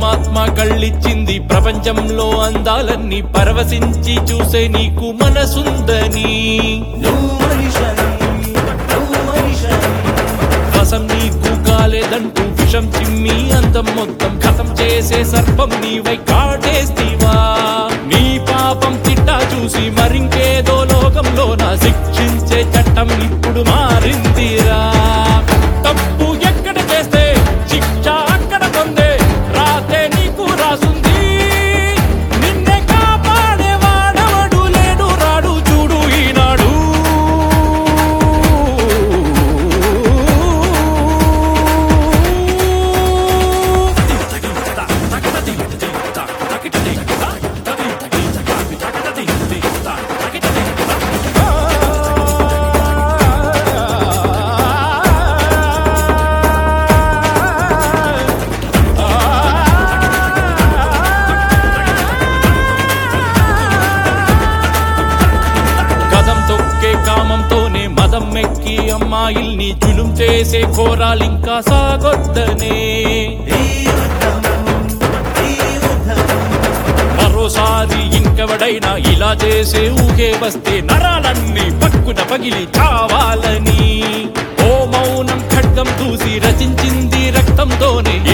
పరమాత్మ కళ్ళిచ్చింది ప్రపంచంలో అందాలన్నీ పరవశించి చూసే నీకు మనసుందని నువ్వు మనిషని నువ్వు మనిషని రసం నీకు కాలేదంటూ విషం చిమ్మి అందం మొత్తం ఖతం చేసే సర్పం నీవై కాటేస్తీవా నీ పాపం తిట్టా చూసి మరింకేదో లోకంలో నా శిక్షించే చట్టం ఇప్పుడు మారిందిరా తప్పు ఎక్కడ చేస్తే శిక్ష అక్కడ పొందే రాతే నీకు రాసుంది నిన్నే కాపాడే వాడవడు లేడు రాడు చూడు ఈనాడు కథం తొక్కే కామంతోనే మదం ఎక్కి అమ్మాయిల్ని జులుం చేసే కోరాలింకా సాగొద్దనే ఈ యుద్ధం ఈ యుద్ధం మరోసారి ఇంకెవడైనా ఇలా చేసే ఊగే వస్తే నరాలన్నీ పక్కున పగిలి చావాలని ఓ మౌనం ఖడ్గం చూసి రచించింది రక్తంతోనే